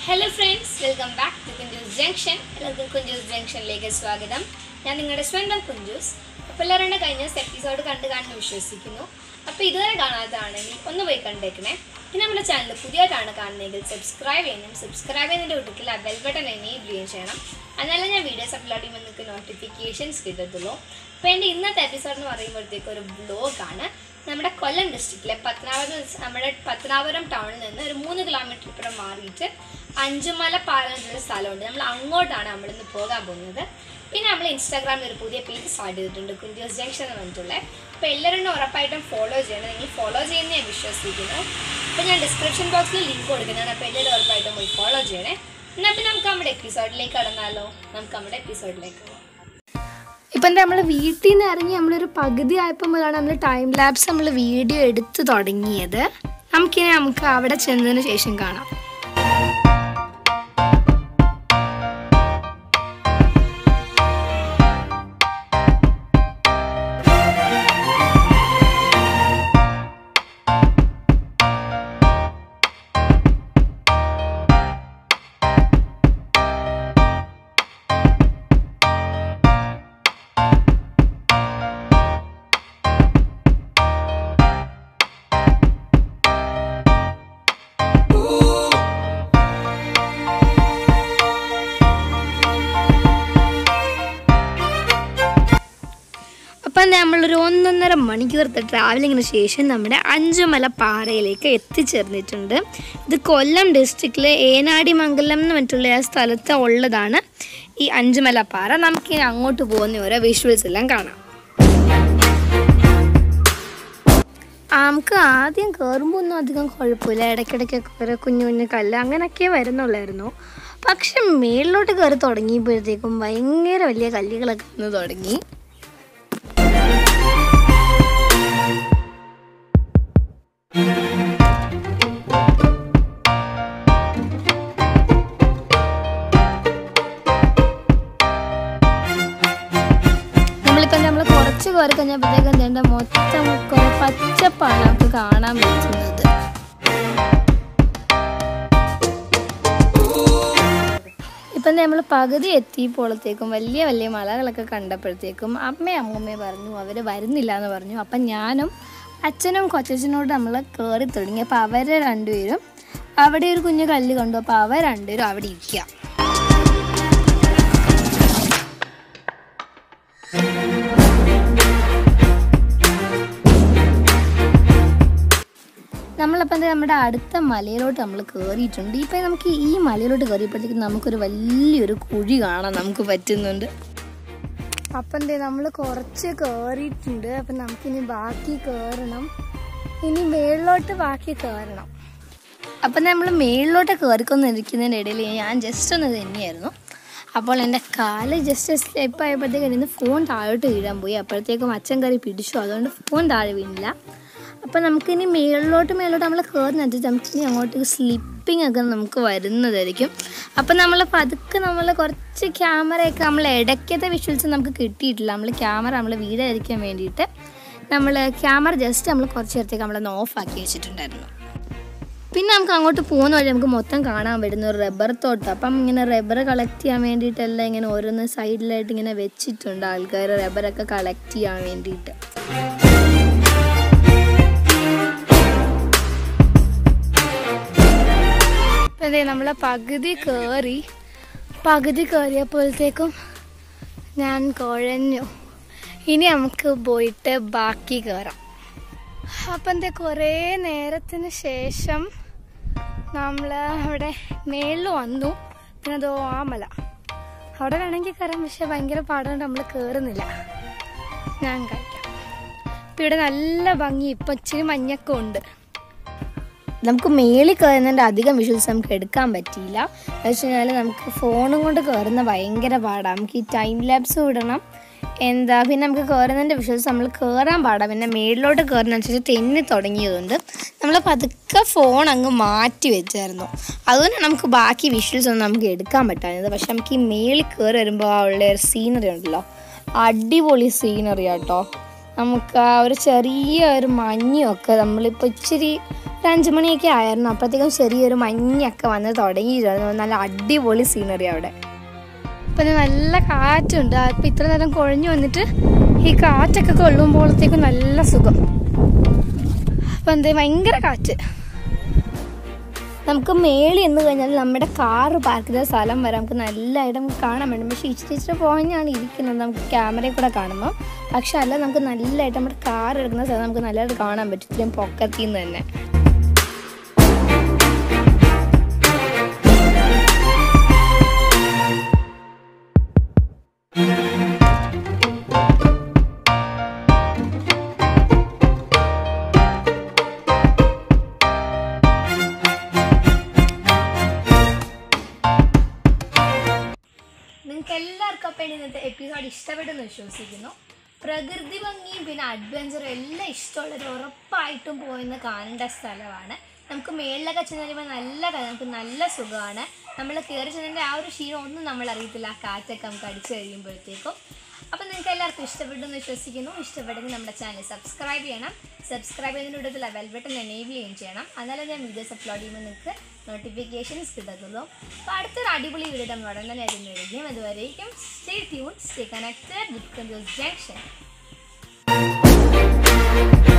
hello friends welcome back to Kunjoos junction എല്ലാവർക്കും കുഞ്ചൂസ് ജംഗ്ഷനിലേക്ക് സ്വാഗതം ഞാൻ നിങ്ങളുടെ സ്വന്തം കുഞ്ചൂസ് അപ്പോൾ എല്ലാവരുടെ കഴിഞ്ഞ എപ്പിസോഡ് കണ്ട് കാണുന്നു വിശ്വസിക്കുന്നു അപ്പോൾ ഇതുവരെ കാണാത്തതാണെങ്കിൽ ഒന്ന് പോയി കണ്ടേക്കണേ പിന്നെ നമ്മുടെ ചാനൽ പുതിയതായിട്ടാണ് കാണുന്നതെങ്കിൽ സബ്സ്ക്രൈബ് ചെയ്യണം സബ്സ്ക്രൈബ് ചെയ്യുന്നതിൻ്റെ കൂട്ടത്തിൽ ആ ബെൽ ബട്ടൺ എനേബിൾ ചെയ്യുകയും ചെയ്യണം എന്നാലേ ഞാൻ വീഡിയോസ് അപ്ലോഡ് ചെയ്യുമ്പോൾ നിങ്ങൾക്ക് നോട്ടിഫിക്കേഷൻസ് കിട്ടത്തുള്ളൂ അപ്പോൾ എൻ്റെ ഇന്നത്തെ എപ്പിസോഡ് എന്ന് പറയുമ്പോഴത്തേക്ക് ഒരു ബ്ലോഗാണ് നമ്മുടെ കൊല്ലം ഡിസ്ട്രിക്റ്റിലെ പത്തനാപുരം നമ്മുടെ പത്തനാപുരം ടൗണിൽ നിന്ന് ഒരു മൂന്ന് കിലോമീറ്റർ ഇപ്പുറം മാറിയിട്ട് അഞ്ചുമല പാലം എന്നൊരു സ്ഥലമുണ്ട് നമ്മൾ അങ്ങോട്ടാണ് നമ്മളിന്ന് പോകാൻ പോകുന്നത് പിന്നെ നമ്മൾ ഇൻസ്റ്റാഗ്രാമിൽ ഒരു പുതിയ പേജ് സ്റ്റാർട്ട് ചെയ്തിട്ടുണ്ട് കുഞ്ചോസ് ജംഗ്ഷൻ എന്ന് പറഞ്ഞിട്ടുള്ളത് അപ്പോൾ എല്ലാവരും ഉറപ്പായിട്ടും ഫോളോ ചെയ്യണം നിങ്ങൾ ഫോളോ ചെയ്യുന്ന ഞാൻ വിശ്വസിക്കുന്നു അപ്പോൾ ഞാൻ ഡിസ്ക്രിപ്ഷൻ ബോക്സിൽ ലിങ്ക് കൊടുക്കുന്നതാണ് അപ്പോൾ എല്ലാവരും ഉറപ്പായിട്ടും പോയി ഫോളോ ചെയ്യണേ എന്നാൽ പിന്നെ നമുക്ക് നമ്മുടെ എപ്പിസോഡിലേക്ക് കടന്നാലോ നമുക്ക് നമ്മുടെ എപ്പിസോഡിലേക്ക് പോകാം ഇപ്പം എന്താ നമ്മൾ വീട്ടിൽ നിന്ന് ഇറങ്ങി നമ്മളൊരു പകുതി ആയപ്പോൾ മുതലാണ് നമ്മൾ ടൈം ലാബ്സ് നമ്മൾ വീഡിയോ എടുത്ത് തുടങ്ങിയത് നമുക്കിനി നമുക്ക് അവിടെ ചെന്നതിന് ശേഷം കാണാം അപ്പം നമ്മളൊരു ഒന്നൊന്നര മണിക്കൂറത്തെ ട്രാവലിങ്ങിന് ശേഷം നമ്മുടെ അഞ്ചുമല പാറയിലേക്ക് എത്തിച്ചേർന്നിട്ടുണ്ട് ഇത് കൊല്ലം ഡിസ്ട്രിക്റ്റിലെ ഏനാടി മംഗലം എന്ന് പറഞ്ഞിട്ടുള്ള ആ സ്ഥലത്ത് ഉള്ളതാണ് ഈ അഞ്ചുമല പാറ നമുക്കിനി അങ്ങോട്ട് പോകുന്ന ഓരോ വിഷ്വൽസ് എല്ലാം കാണാം ആ, നമുക്ക് ആദ്യം കയറുമ്പോൾ ഒന്നും അധികം കുഴപ്പമില്ല ഇടയ്ക്കിടയ്ക്കൊക്കെ ഓരോ കുഞ്ഞു കുഞ്ഞു കല്ല് അങ്ങനെയൊക്കെ വരുന്നുള്ളായിരുന്നു പക്ഷെ മേളിലോട്ട് കയറി തുടങ്ങിയപ്പോഴത്തേക്കും ഭയങ്കര വലിയ കല്ലുകളൊക്കെ വന്ന് തുടങ്ങി നമ്മളിപ്പോൾ നമ്മൾ കുറച്ച് കയറി കഴിഞ്ഞപ്പോഴത്തേക്കും എന്തുണ്ട് മൊത്തം കുറെ പച്ചപ്പാണ് നമുക്ക് കാണാൻ പറ്റുന്നത് ഇപ്പം നമ്മൾ പകുതി എത്തിയപ്പോഴത്തേക്കും വലിയ വലിയ മലകളൊക്കെ കണ്ടപ്പോഴത്തേക്കും അമ്മയും അമ്മൂമ്മയും പറഞ്ഞു അവർ വരുന്നില്ല എന്ന് പറഞ്ഞു അപ്പം ഞാനും അച്ഛനും കൊച്ചച്ഛനോട് നമ്മൾ കയറി തുടങ്ങി അപ്പോൾ അവർ രണ്ടുപേരും അവിടെ ഒരു കുഞ്ഞു കല്ല് കണ്ടു അപ്പോൾ അവർ രണ്ടുപേരും അവിടെ ഇരിക്കുക നമ്മളപ്പോൾ എന്താ നമ്മുടെ അടുത്ത മലയിലോട്ട് നമ്മൾ കയറിയിട്ടുണ്ട് ഇപ്പം നമുക്ക് ഈ മലയിലോട്ട് കയറിയപ്പോഴത്തേക്കും നമുക്കൊരു വലിയൊരു കുഴി കാണാൻ നമുക്ക് പറ്റുന്നുണ്ട് അപ്പം എന്തേ നമ്മൾ കുറച്ച് കയറിയിട്ടുണ്ട് അപ്പം നമുക്കിനി ബാക്കി കയറണം ഇനി മേളിലോട്ട് ബാക്കി കയറണം അപ്പം നമ്മൾ മേളിലോട്ട് കയറിക്കൊണ്ടിരിക്കുന്നതിൻ്റെ ഇടയിൽ ഞാൻ ജസ്റ്റ് ഒന്ന് തന്നെയായിരുന്നു അപ്പോൾ എൻ്റെ കാല് ജസ്റ്റ് സ്റ്റെപ്പ് ആയപ്പോഴത്തേക്കും ഇന്ന് ഫോൺ താഴോട്ട് വീഴാൻ പോയി അപ്പോഴത്തേക്കും അച്ഛൻ കയറി പിടിച്ചു അതുകൊണ്ട് ഫോൺ താഴെ വീണില്ല അപ്പോൾ നമുക്കിനി മേളിലോട്ട് മേളിലോട്ട് നമ്മൾ കയറുന്നനുസരിച്ച് നമുക്കിനി അങ്ങോട്ട് സ്ലിപ്പിംഗ് ഒക്കെ നമുക്ക് വരുന്നതായിരിക്കും അപ്പം നമ്മൾ പതുക്കെ നമ്മൾ കുറച്ച് ക്യാമറയൊക്കെ നമ്മൾ ഇടയ്ക്കത്തെ വിഷ്വൽസ് നമുക്ക് കിട്ടിയിട്ടില്ല നമ്മൾ ക്യാമറ നമ്മൾ വീടായിരിക്കാൻ വേണ്ടിയിട്ട് നമ്മൾ ക്യാമറ ജസ്റ്റ് നമ്മൾ കുറച്ച് നേരത്തേക്ക് നമ്മളൊന്ന് ഓഫാക്കി വെച്ചിട്ടുണ്ടായിരുന്നു പിന്നെ നമുക്ക് അങ്ങോട്ട് പോകുന്ന വഴി നമുക്ക് മൊത്തം കാണാൻ പറ്റുന്ന ഒരു റബ്ബർ തോട്ടം അപ്പം ഇങ്ങനെ റബ്ബർ കളക്ട് ചെയ്യാൻ വേണ്ടിയിട്ടെല്ലാം ഇങ്ങനെ ഓരോന്ന് സൈഡിലായിട്ട് ഇങ്ങനെ വെച്ചിട്ടുണ്ട് ആൾക്കാർ റബ്ബറൊക്കെ കളക്ട് ചെയ്യാൻ വേണ്ടിയിട്ട് അതെ നമ്മളെ പകുതി കയറി പകുതി കയറിയപ്പോഴത്തേക്കും ഞാൻ കുഴഞ്ഞു ഇനി നമുക്ക് പോയിട്ട് ബാക്കി കയറാം അപ്പം എന്താ കുറേ നേരത്തിന് ശേഷം നമ്മൾ അവിടെ മേളിൽ വന്നു പിന്നെ അതോ ആ മല അവിടെ വേണമെങ്കിൽ കയറാം പക്ഷെ ഭയങ്കര പാടുകൊണ്ട് നമ്മൾ കയറുന്നില്ല ഞാൻ കഴിക്കാം ഇപ്പം ഇവിടെ നല്ല ഭംഗി ഇപ്പം ഇച്ചിരി മഞ്ഞൊക്കെ ഉണ്ട് നമുക്ക് മേളിൽ കയറുന്നതിൻ്റെ അധികം വിഷ്വൽസ് നമുക്ക് എടുക്കാൻ പറ്റിയില്ല എന്ന് വെച്ച് കഴിഞ്ഞാൽ നമുക്ക് ഫോണും കൊണ്ട് കയറുന്ന ഭയങ്കര പാടാണ് നമുക്ക് ഈ ടൈം ലാബ്സ് വിടണം എന്താ പിന്നെ നമുക്ക് കയറുന്നതിൻ്റെ വിഷ്വൽസ് നമ്മൾ കയറാൻ പാടാം പിന്നെ മേളിലോട്ട് കയറുന്നതനുസരിച്ച് തെന്നി തുടങ്ങിയതുകൊണ്ട് നമ്മൾ പതുക്കെ ഫോൺ അങ്ങ് മാറ്റി വെച്ചായിരുന്നു അതുകൊണ്ട് നമുക്ക് ബാക്കി വിഷ്വൽസ് ഒന്നും നമുക്ക് എടുക്കാൻ പറ്റാഞ്ഞത് പക്ഷെ നമുക്ക് ഈ മേളിൽ കയറി വരുമ്പോൾ ആ ഉള്ള ഒരു സീനറി ഉണ്ടല്ലോ അടിപൊളി സീനറി ആട്ടോ നമുക്ക് ആ ഒരു ചെറിയ ഒരു മഞ്ഞൊക്കെ നമ്മളിപ്പോൾ ഇച്ചിരി ഒരു അഞ്ച് മണിയൊക്കെ ആയിരുന്നു അപ്പോഴത്തേക്കും ചെറിയൊരു മഞ്ഞൊക്കെ വന്ന് തുടങ്ങിയിരുന്നു നല്ല അടിപൊളി സീനറി അവിടെ അപ്പം ഇത് നല്ല കാറ്റുണ്ട് അപ്പം ഇത്ര നേരം കുഴഞ്ഞു വന്നിട്ട് ഈ കാറ്റൊക്കെ കൊള്ളുമ്പോഴത്തേക്കും നല്ല സുഖം അപ്പം എന്തേ ഭയങ്കര കാറ്റ് നമുക്ക് മേളി എന്ന് കഴിഞ്ഞാൽ നമ്മുടെ കാറ് പാർക്ക് ചെയ്ത സ്ഥലം വരെ നമുക്ക് നല്ലതായിട്ട് നമുക്ക് കാണാൻ പറ്റും പക്ഷേ ഇച്ചിരി ഇച്ചിരി പോയിഞ്ഞാണ് ഇരിക്കുന്നത് നമുക്ക് ക്യാമറയിൽ കൂടെ കാണുമ്പോൾ പക്ഷെ അല്ല നമുക്ക് നല്ലതായിട്ട് നമ്മുടെ കാർ എടുക്കുന്ന സ്ഥലം നമുക്ക് നല്ലതായിട്ട് കാണാൻ പറ്റും ഇത്രയും പൊക്കത്തിൽ നിന്ന് തന്നെ നിങ്ങൾക്ക് എല്ലാവർക്കും അപ്പം ഇന്നത്തെ എപ്പിസോഡ് ഇഷ്ടപ്പെട്ടെന്ന് വിശ്വസിക്കുന്നു പ്രകൃതി ഭംഗിയും പിന്നെ അഡ്വഞ്ചറും എല്ലാം ഇഷ്ടമുള്ളവർ ഉറപ്പായിട്ടും പോയിന്ന് കാണേണ്ട സ്ഥലമാണ് നമുക്ക് മേളിലൊക്കെ ചെന്ന് കഴിയുമ്പോൾ നല്ല കാര്യം നമുക്ക് നല്ല സുഖമാണ് നമ്മൾ കയറി ചെന്നതിൻ്റെ ആ ഒരു ക്ഷീണം ഒന്നും നമ്മൾ അറിയത്തില്ല ആ കാറ്റൊക്കെ നമുക്ക് അടിച്ചു കഴിയുമ്പോഴത്തേക്കും അപ്പം നിങ്ങൾക്ക് എല്ലാവർക്കും ഇഷ്ടപ്പെട്ടു എന്ന് വിശ്വസിക്കുന്നു ഇഷ്ടപ്പെട്ടെങ്കിൽ നമ്മുടെ ചാനൽ സബ്സ്ക്രൈബ് ചെയ്യണം സബ്സ്ക്രൈബ് ചെയ്യുന്നതിൻ്റെ കൂട്ടത്തിൽ ബെൽ ബട്ടൺ എനേബിൾ ചെയ്യുകയും ചെയ്യണം എന്നാലേ ഞാൻ വീഡിയോസ് അപ്ലോഡ് ചെയ്യുമ്പോൾ നിങ്ങൾക്ക് നോട്ടിഫിക്കേഷൻസ് കിട്ടത്തുള്ളൂ അപ്പോൾ അടുത്തൊരു അടിപൊളി വീഡിയോ നമ്മൾ ഉടൻ തന്നെ വരുന്നതായിരിക്കും അതുവരേക്കും stay tune stay connected with junction